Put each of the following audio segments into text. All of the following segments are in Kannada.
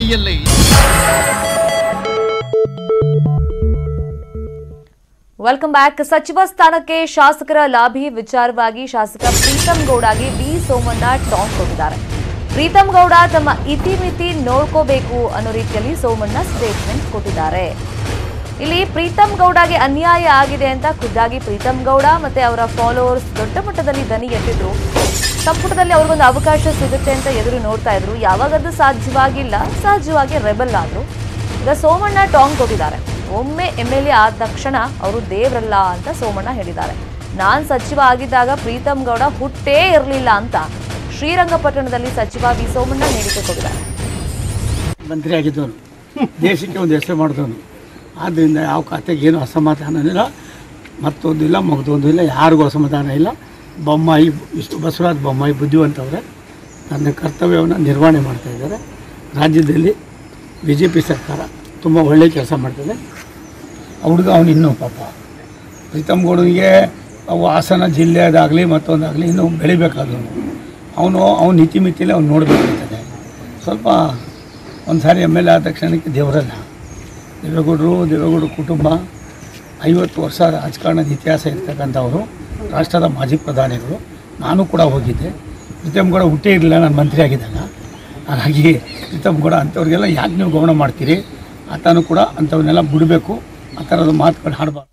ಯಲ್ಲಿ ವೆಲ್ಕಮ್ ಬ್ಯಾಕ್ ಸಚಿವ ಸ್ಥಾನಕ್ಕೆ ಶಾಸಕರ ಲಾಭಿ ವಿಚಾರವಾಗಿ ಶಾಸಕ ಪ್ರೀತಂ ಗೌಡಗೆ ವಿ ಸೋಮಣ್ಣ ಟಾಂಗ್ ಕೊಟ್ಟಿದ್ದಾರೆ ಪ್ರೀತಂ ಗೌಡ ತಮ್ಮ ಇತಿಮಿತಿ ನೋಡ್ಕೋಬೇಕು ಅನ್ನೋ ರೀತಿಯಲ್ಲಿ ಸೋಮಣ್ಣ ಸ್ಟೇಟ್ಮೆಂಟ್ ಕೊಟ್ಟಿದ್ದಾರೆ ಇಲ್ಲಿ ಪ್ರೀತಂ ಗೌಡಗೆ ಅನ್ಯಾಯ ಆಗಿದೆ ಅಂತ ಖುದ್ದಾಗಿ ಪ್ರೀತಂ ಗೌಡ ಮತ್ತೆ ಅವರ ಫಾಲೋವರ್ಸ್ ದೊಡ್ಡ ಮಟ್ಟದಲ್ಲಿ ದನಿ ಎತ್ತಿದ್ರು ಸಂಪುಟದಲ್ಲಿ ಅವ್ರಿಗೊಂದು ಅವಕಾಶ ಸಿಗುತ್ತೆ ಅಂತ ಎದುರು ನೋಡ್ತಾ ಇದ್ರು ಯಾವಾಗದು ಸಾಧ್ಯವಾಗಿಲ್ಲ ಸಹಜವಾಗಿ ರೆಬಲ್ ಆದ್ರು ಈಗ ಸೋಮಣ್ಣ ಟಾಂಗ್ ಕೊಟ್ಟಿದ್ದಾರೆ ಒಮ್ಮೆ ಎಮ್ ಎಲ್ ಎ ಆದ ತಕ್ಷಣ ಅವರು ದೇವ್ರಲ್ಲ ಅಂತ ಸೋಮಣ್ಣ ಹೇಳಿದ್ದಾರೆ ನಾನ್ ಸಚಿವ ಆಗಿದ್ದಾಗ ಪ್ರೀತಂ ಗೌಡ ಹುಟ್ಟೇ ಇರಲಿಲ್ಲ ಅಂತ ಶ್ರೀರಂಗಪಟ್ಟಣದಲ್ಲಿ ಸಚಿವ ವಿ ಸೋಮಣ್ಣ ಹೇಳಿಕೆ ಕೊಟ್ಟಿದ್ದಾರೆ ಮಂತ್ರಿ ಆಗಿದ್ದವನು ದೇಶಕ್ಕೆ ಒಂದು ಹೆಸರು ಮಾಡಿದವನು ಆದ್ದರಿಂದ ಯಾವ ಖಾತೆಗೆ ಏನು ಅಸಮಾಧಾನ ಇಲ್ಲ ಮತ್ತೊಂದು ಇಲ್ಲ ಮಗದೊಂದು ಇಲ್ಲ ಯಾರಿಗೂ ಅಸಮಾಧಾನ ಇಲ್ಲ ಬೊಮ್ಮಾಯಿ ಇಷ್ಟು ಬಸವರಾಜ ಬೊಮ್ಮಾಯಿ ಬುದ್ಧಿವಂತವ್ರೆ ತನ್ನ ಕರ್ತವ್ಯವನ್ನು ನಿರ್ವಹಣೆ ಮಾಡ್ತಾ ಇದ್ದಾರೆ ರಾಜ್ಯದಲ್ಲಿ ಬಿ ಜೆ ಪಿ ಸರ್ಕಾರ ತುಂಬ ಒಳ್ಳೆಯ ಕೆಲಸ ಮಾಡ್ತದೆ ಆ ಹುಡುಗ ಅವನು ಇನ್ನೂ ಪಾಪ ಪ್ರೀತಮ್ ಗೌಡನಿಗೆ ಅವು ಹಾಸನ ಜಿಲ್ಲೆದಾಗಲಿ ಮತ್ತೊಂದಾಗಲಿ ಇನ್ನೂ ಬೆಳಿಬೇಕಾದವನು ಅವನು ಅವನ ನೀತಿ ಮಿತಿಯಲ್ಲಿ ಅವ್ನು ನೋಡಬೇಕಾಗ್ತದೆ ಸ್ವಲ್ಪ ಒಂದು ಸಾರಿ ಎಮ್ ಎಲ್ ಎ ಆದ ತಕ್ಷಣಕ್ಕೆ ದೇವರಲ್ಲ ದೇವೇಗೌಡರು ದೇವೇಗೌಡರ ಕುಟುಂಬ ಐವತ್ತು ವರ್ಷ ರಾಜಕಾರಣದ ಇತಿಹಾಸ ಇರ್ತಕ್ಕಂಥವರು ರಾಷ್ಟ್ರದ ಮಾಜಿ ಪ್ರಧಾನಿಗಳು ನಾನು ಕೂಡ ಹೋಗಿದ್ದೆ ಪ್ರೀತಮ್ ಗೌಡ ಹುಟ್ಟೇ ಇರಲಿಲ್ಲ ನಾನು ಮಂತ್ರಿ ಆಗಿದ್ದಾಗ ಹಾಗಾಗಿ ಪ್ರೀತಮ್ ಗೌಡ ಅಂಥವ್ರಿಗೆಲ್ಲ ಯಾಕೆ ನೀವು ಗಮನ ಮಾಡ್ತೀರಿ ಆತನೂ ಕೂಡ ಅಂಥವನ್ನೆಲ್ಲ ಬಿಡಬೇಕು ಆ ಥರದ ಮಾತುಗಳು ಹಾಡಬಾರ್ದು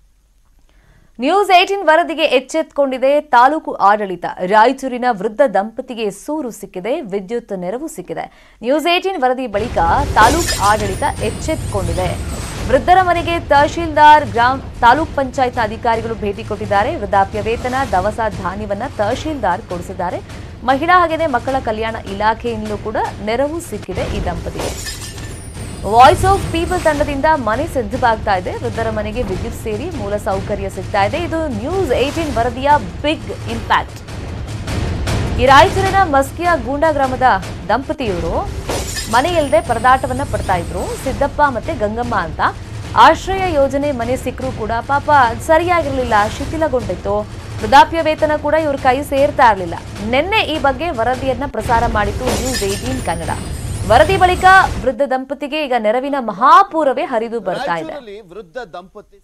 ನ್ಯೂಸ್ ಏಟೀನ್ ವರದಿಗೆ ಎಚ್ಚೆತ್ತುಕೊಂಡಿದೆ ತಾಲೂಕು ಆಡಳಿತ ರಾಯಚೂರಿನ ವೃದ್ಧ ದಂಪತಿಗೆ ಸೂರು ಸಿಕ್ಕಿದೆ ವಿದ್ಯುತ್ ನೆರವು ಸಿಕ್ಕಿದೆ ನ್ಯೂಸ್ ಏಟೀನ್ ವರದಿ ಬಳಿಕ ತಾಲೂಕು ಆಡಳಿತ ಎಚ್ಚೆತ್ತುಕೊಂಡಿದೆ ವೃದ್ಧರ ಮನೆಗೆ ತಹಶೀಲ್ದಾರ್ ಗ್ರಾಮ ತಾಲೂಕ್ ಪಂಚಾಯತ್ನ ಅಧಿಕಾರಿಗಳು ಭೇಟಿ ಕೊಟ್ಟಿದ್ದಾರೆ ವೃದ್ಧಾಪ್ಯ ವೇತನ ದವಸ ಧಾನ್ಯವನ್ನ ತಹಶೀಲ್ದಾರ್ ಕೊಡಿಸಿದ್ದಾರೆ ಮಹಿಳಾ ಹಾಗೆಯೇ ಮಕ್ಕಳ ಕಲ್ಯಾಣ ಇಲಾಖೆಯಿಂದಲೂ ಕೂಡ ನೆರವು ಸಿಕ್ಕಿದೆ ಈ ದಂಪತಿಗೆ ವಾಯ್ಸ್ ಆಫ್ ಪೀಪಲ್ ತಂಡದಿಂದ ಮನೆ ಸಿದ್ಧವಾಗ್ತಾ ಇದೆ ವೃದ್ಧರ ಮನೆಗೆ ವಿದ್ಯುತ್ ಸೇರಿ ಮೂಲ ಸೌಕರ್ಯ ಸಿಗ್ತಾ ಇದೆ ಇದು ನ್ಯೂಸ್ ಏಟೀನ್ ವರದಿಯ ಬಿಗ್ ಇಂಪ್ಯಾಕ್ಟ್ ಈ ರಾಯಚೂರಿನ ಮಸ್ಕಿಯ ಗೂಂಡಾ ಗ್ರಾಮದ ದಂಪತಿಯವರು ಮನೆ ಇಲ್ಲದೆ ಪರದಾಟವನ್ನ ಪಡ್ತಾ ಇದ್ರು ಸಿದ್ದಪ್ಪ ಮತ್ತೆ ಗಂಗಮ್ಮ ಅಂತ ಆಶ್ರಯ ಯೋಜನೆ ಮನೆ ಸಿಕ್ಕರೂ ಕೂಡ ಪಾಪ ಅದ್ ಸರಿಯಾಗಿರ್ಲಿಲ್ಲ ಶಿಥಿಲಗೊಂಡಿತ್ತು ವೃದ್ಧಾಪ್ಯ ವೇತನ ಕೂಡ ಇವ್ರ ಕೈ ಸೇರ್ತಾ ಇರಲಿಲ್ಲ ನಿನ್ನೆ ಈ ಬಗ್ಗೆ ವರದಿಯನ್ನ ಪ್ರಸಾರ ಮಾಡಿತು ನ್ಯೂಸ್ ಏಟೀನ್ ಕನ್ನಡ ವರದಿ ಬಳಿಕ ವೃದ್ಧ ದಂಪತಿಗೆ ಈಗ ನೆರವಿನ ಮಹಾಪೂರವೇ ಹರಿದು ಬರ್ತಾ ಇದೆ ರಾಯಚೂರಲ್ಲಿ ವೃದ್ಧ ದಂಪತಿ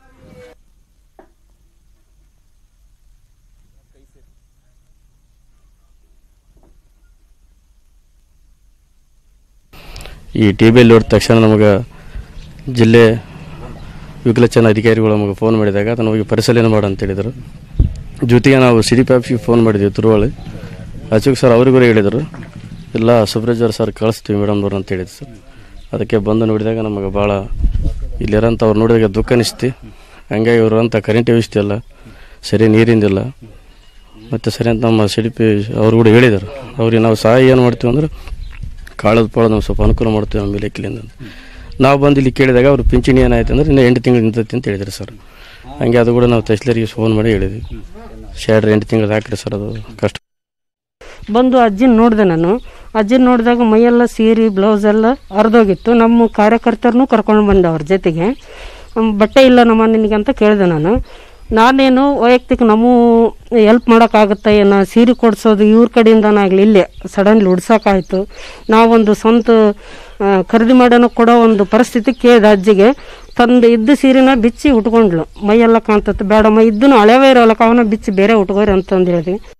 ಈ ಟಿ ಬಿಯಲ್ಲಿ ನೋಡಿದ ತಕ್ಷಣ ನಮಗೆ ಜಿಲ್ಲೆ ವಿಕಲಚನ ಅಧಿಕಾರಿಗಳು ನಮಗೆ ಫೋನ್ ಮಾಡಿದಾಗ ಅದನ್ನು ಹೋಗಿ ಪರಿಶೀಲನೆ ಮಾಡು ಅಂತ ಹೇಳಿದರು ಜೊತೆಗೆ ನಾವು ಸಿ ಡಿ ಪಿ ಆಫೀಸ್ಗೆ ಫೋನ್ ಮಾಡಿದ್ವಿ ತುರುವಳಿ ಅಚೂಕ್ ಸರ್ ಅವರಿಗೂ ಹೇಳಿದರು ಇಲ್ಲ ಸುಬ್ರಜ್ವರ್ ಸರ್ ಕಳಿಸ್ತೀವಿ ಮೇಡಮ್ನವ್ರು ಅಂತ ಹೇಳಿದ್ರು ಸರ್ ಅದಕ್ಕೆ ಬಂದು ನೋಡಿದಾಗ ನಮಗೆ ಭಾಳ ಇಲ್ಲಿರೋಂಥ ಅವ್ರು ನೋಡಿದಾಗ ದುಃಖ ಅನಿಸ್ತಿ ಹಂಗಾಗಿ ಇವರು ಅಂತ ಕರೆಂಟ್ ವ್ಯವಸ್ಥೆ ಇಲ್ಲ ಸರಿ ನೀರಿಂದಿಲ್ಲ ಮತ್ತು ಸರಿ ಅಂತ ನಮ್ಮ ಸಿ ಡಿ ಪಿ ಅವ್ರು ಕೂಡ ಹೇಳಿದರು ಅವ್ರಿಗೆ ನಾವು ಸಹಾಯ ಏನು ಮಾಡ್ತೀವಿ ಅಂದ್ರೆ ಕಾಳದ ಪಾಳದ ನಾವು ಸ್ವಲ್ಪ ಅನುಕೂಲ ಮಾಡ್ತೀವಿ ನಮ್ಮ ಇಲಾಖೆಯಿಂದ ನಾವು ಬಂದು ಇಲ್ಲಿ ಕೇಳಿದಾಗ ಅವರು ಪಿಂಚಣಿ ಏನಾಯ್ತು ಅಂದ್ರೆ ಇನ್ನು ಎಂಟು ತಿಂಗಳು ನಿಂತೈತಿ ಅಂತ ಹೇಳಿದ್ರು ಸರ್ ಹಂಗೆ ಅದು ಕೂಡ ನಾವು ತಹಸೀಲ್ದಾರಿಗೆ ಫೋನ್ ಮಾಡಿ ಹೇಳಿದ್ವಿ ಶೇಡ್ರ್ ಎಂಟು ತಿಂಗಳು ಹಾಕಿರಿ ಸರ್ ಅದು ಕಷ್ಟ ಬಂದು ಅಜ್ಜಿನ ನೋಡಿದೆ ನಾನು ಅಜ್ಜಿನ ನೋಡಿದಾಗ ಮೈಯೆಲ್ಲ ಸೀರೆ ಬ್ಲೌಸ್ ಎಲ್ಲ ಹರಿದೋಗಿತ್ತು ನಮ್ಮ ಕಾರ್ಯಕರ್ತರನ್ನು ಕರ್ಕೊಂಡು ಬಂದೆ ಅವ್ರ ಜೊತೆಗೆ ಹ್ಮ್, ಬಟ್ಟೆ ಇಲ್ಲ ನಮ್ಮ ನಿನಗೆ ಅಂತ ಕೇಳಿದೆ ನಾನು ನಾನೇನು ವೈಯಕ್ತಿಕ ನಮ್ಮ ಎಲ್ಪ್ ಮಾಡೋಕ್ಕಾಗುತ್ತೆ ಏನೋ ಸೀರೆ ಕೊಡಿಸೋದು ಇವ್ರ ಕಡೆಯಿಂದನಾಗಲಿ ಇಲ್ಲೇ ಸಡನ್ಲಿ ಉಡ್ಸೋಕ್ಕಾಯ್ತು ನಾವೊಂದು ಸ್ವಂತ ಆ, ಖರೀದಿ ಮಾಡೋಣ ಕೊಡೋ ಒಂದು ಪರಿಸ್ಥಿತಿ ಕೇಳಿದೆ ಅಜ್ಜಿಗೆ ತಂದು ಇದ್ದ ಸೀರೆನ ಬಿಚ್ಚಿ ಉಟ್ಕೊಂಡ್ಲು ಮೈಯೆಲ್ಲ ಕಾಣ್ತತ್ತು ಬೇಡಮ್ಮ ಇದ್ದನು ಹಳೆವೇ ಇರೋಲ್ಲಕ್ಕ ಅವನ ಬಿಚ್ಚಿ ಬೇರೆ ಉಟ್ಕೋರಿ ಅಂತಂದು ಹೇಳಿದ್ವಿ